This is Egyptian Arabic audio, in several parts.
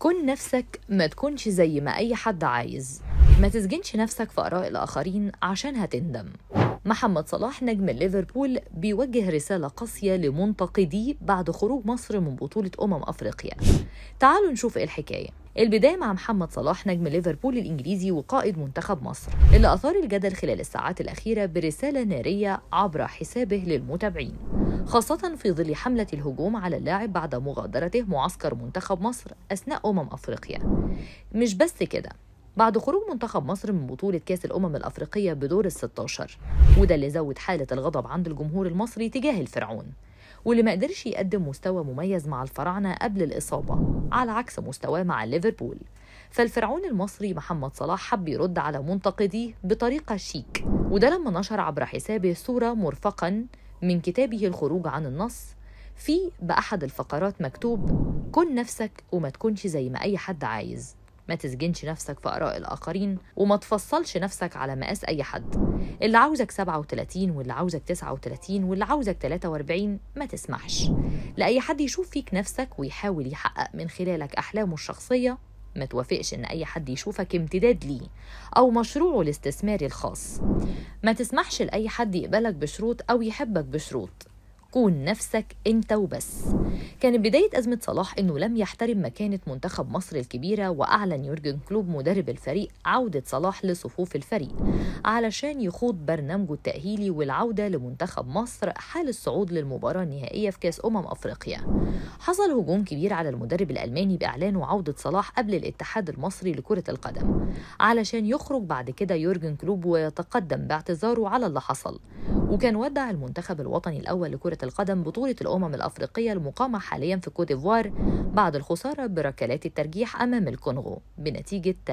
كن نفسك ما تكونش زي ما أي حد عايز ما تسجنش نفسك في آراء الآخرين عشان هتندم محمد صلاح نجم ليفربول بيوجه رسالة قاسية لمنتقديه بعد خروج مصر من بطولة أمم أفريقيا تعالوا نشوف إيه الحكاية البداية مع محمد صلاح نجم ليفربول الإنجليزي وقائد منتخب مصر اللي أثار الجدل خلال الساعات الأخيرة برسالة نارية عبر حسابه للمتابعين خاصة في ظل حملة الهجوم على اللاعب بعد مغادرته معسكر منتخب مصر أثناء أمم أفريقيا مش بس كده بعد خروج منتخب مصر من بطولة كأس الأمم الأفريقية بدور ال 16 وده اللي زود حالة الغضب عند الجمهور المصري تجاه الفرعون واللي ما قدرش يقدم مستوى مميز مع الفراعنة قبل الإصابة على عكس مستواه مع ليفربول فالفرعون المصري محمد صلاح حب يرد على منتقديه بطريقة شيك وده لما نشر عبر حسابه صورة مرفقا من كتابه الخروج عن النص في بأحد الفقرات مكتوب كن نفسك وما تكونش زي ما أي حد عايز ما تسجنش نفسك في آراء الآخرين وما تفصلش نفسك على مقاس أي حد اللي عاوزك 37 واللي عاوزك 39 واللي عاوزك 43 ما تسمحش لأي حد يشوف فيك نفسك ويحاول يحقق من خلالك أحلامه الشخصية ما توافقش إن أي حد يشوفك امتداد ليه أو مشروعه الاستثماري الخاص ما تسمحش لأي حد يقبلك بشروط أو يحبك بشروط كون نفسك انت وبس كانت بداية أزمة صلاح إنه لم يحترم مكانة منتخب مصر الكبيرة وأعلن يورجن كلوب مدرب الفريق عودة صلاح لصفوف الفريق علشان يخوض برنامجه التأهيلي والعودة لمنتخب مصر حال الصعود للمباراة النهائية في كأس أمم أفريقيا حصل هجوم كبير على المدرب الألماني بإعلانه عودة صلاح قبل الاتحاد المصري لكرة القدم علشان يخرج بعد كده يورجن كلوب ويتقدم باعتذاره على اللي حصل وكان ودع المنتخب الوطني الأول لكرة القدم بطولة الأمم الأفريقية المقامة حاليا في كوت ديفوار بعد الخسارة بركلات الترجيح أمام الكونغو بنتيجة 8-7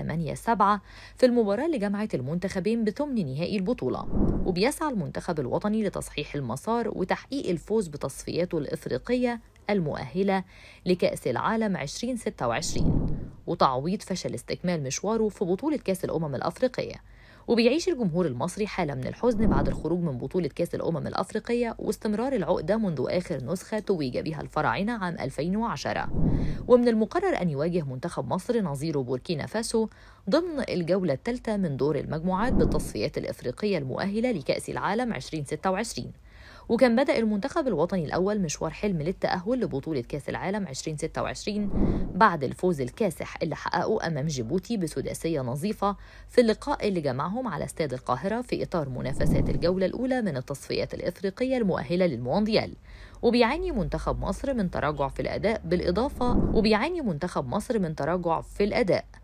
في المباراة اللي جمعت المنتخبين بثمن نهائي البطولة وبيسعى المنتخب الوطني لتصحيح المسار وتحقيق الفوز بتصفياته الإفريقية المؤهلة لكأس العالم 2026 وتعويض فشل استكمال مشواره في بطولة كأس الأمم الأفريقية وبيعيش الجمهور المصري حالة من الحزن بعد الخروج من بطولة كأس الأمم الأفريقية واستمرار العقدة منذ آخر نسخة تويج بها الفراعنة عام 2010 ومن المقرر أن يواجه منتخب مصر نظيره بوركينا فاسو ضمن الجولة الثالثة من دور المجموعات بالتصفيات الإفريقية المؤهلة لكأس العالم 2026 وكان بدأ المنتخب الوطني الأول مشوار حلم للتأهل لبطولة كأس العالم 2026 بعد الفوز الكاسح اللي حققه أمام جيبوتي بسداسية نظيفة في اللقاء اللي جمعهم على استاد القاهرة في إطار منافسات الجولة الأولى من التصفيات الإفريقية المؤهلة للمونديال وبيعاني منتخب مصر من تراجع في الأداء بالإضافة وبيعاني منتخب مصر من تراجع في الأداء